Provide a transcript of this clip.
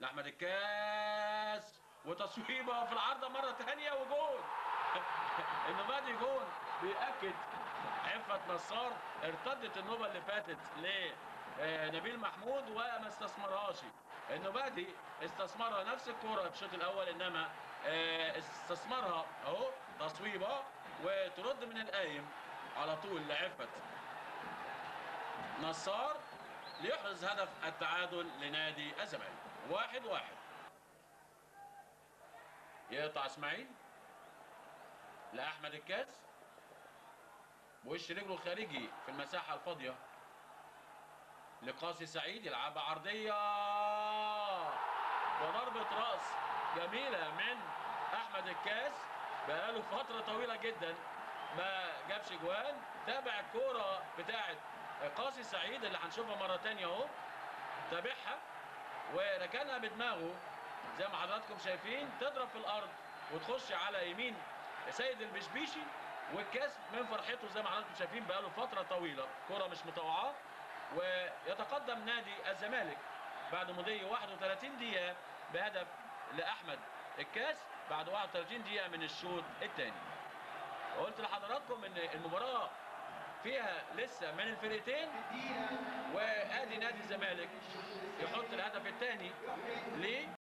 لاحمد الكاس وتصويبه في العارضه مره ثانيه وجول انه بادي جول بيأكد عفة نصار ارتدت النوبة اللي فاتت لنبيل محمود وما استثمرهاش انه بادي استثمرها نفس الكرة في الشوط الاول انما آه، استثمرها اهو تصويبه وترد من القايم على طول لعفة نصار ليحرز هدف التعادل لنادي الزمالك واحد واحد يقطع اسماعيل لاحمد الكاس وش رجله الخارجي في المساحه الفاضيه لقاسي سعيد يلعبها عرضيه وضربه راس جميله من احمد الكاس بقاله فتره طويله جدا ما جابش جوان تابع الكوره بتاعه قاسي سعيد اللي هنشوفها مره تانية اهو تابعها وركنها بدماغه زي ما حضراتكم شايفين تضرب في الارض وتخش على يمين سيد البشبيشي والكاس من فرحته زي ما حضراتكم شايفين بقاله فتره طويله كره مش مطوعاه ويتقدم نادي الزمالك بعد مضي 31 دقيقه بهدف لاحمد الكاس بعد 31 دقيقه من الشوط الثاني قلت لحضراتكم ان المباراه فيها لسه من الفرقتين وادي نادي الزمالك يحط الهدف الثاني ليه